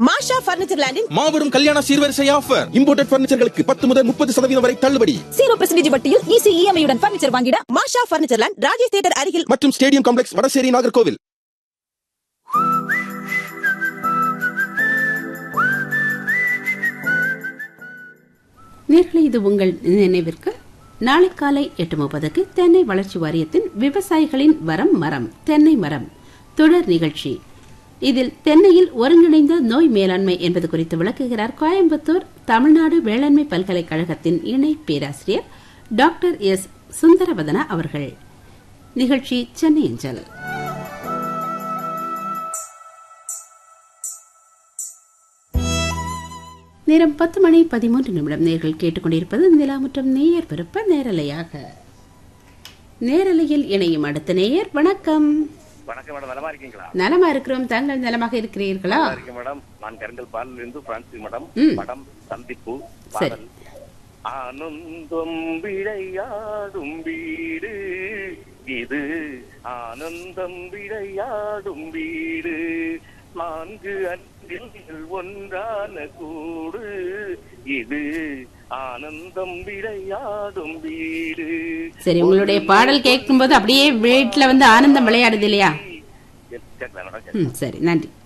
மாஷா furniture லேண்டின் மாபெரும் கல்யாண சீர்வரிசை ஆஃபர் இம்போர்ட்டட் பர்னிச்சர்களுக்கு பத்து முதல் முப்பது சதவீதம் வரை தள்ளுபடி ஜீரோ பெர்சன்டேஜ் வட்டியில் ஈஸி இஎம்ஐயுடன் பர்னிச்சர் வாங்கிட Masha furniture land Rajesh theatre அருகில் மற்றும் ஸ்டேடியம் காம்ப்ளெக்ஸ் வடசேரி நாகர்கோவில் நேர்களை இது உங்கள் நினைவிற்கு நாளை காலை எட்டு முப்பதுக்கு தென்னை வளர்ச்சி வாரியத்தின் விவசாயிகளின் வரம் மரம் தென்னை மரம் தொடர் நிகழ்ச்சி இதில் தென்னையில் ஒருங்கிணைந்த நோய் மேலாண்மை என்பது குறித்து விளக்குகிறார் கோயம்புத்தூர் தமிழ்நாடு வேளாண்மை பல்கலைக்கழகத்தின் இணை பேராசிரியர் டாக்டர் எஸ் சுந்தரவதனா அவர்கள் நிகழ்ச்சி சென்னை அஞ்சல் நேரம் பத்து மணி பதிமூன்று நிமிடம் நேர்கள் கேட்டுக்கொண்டிருப்பது நிலாமுற்றம் நேயர் விருப்ப நேரலையாக நேரலையில் இணையும் அடுத்த நேயர் வணக்கம் வணக்கம் மேடம் நலமா இருக்கீங்களா நலமா இருக்கிறோம் தாங்கள் நலமாக இருக்கிறீர்களா நல்லா இருக்கேன் மேடம் நான் கருங்கல் பாலில் இருந்து பிரான்சி மேடம் ம். படம் சந்திப்பு சரி. பாடல் ஆனந்தம் விளையாடும் வீடு இது ஆனந்தம் விளையாடும் வீடு நான்கு அன்பில் ஒன்றான கூடு இது ஆனந்தம் விளையாடும் வீடு சரி உங்களுடைய பாடல் கேட்கும்போது அப்படியே வீட்டுல வந்து ஆனந்தம் விளையாடுது இல்லையா கேட்கலாம் மேடம் ம் சரி நன்றி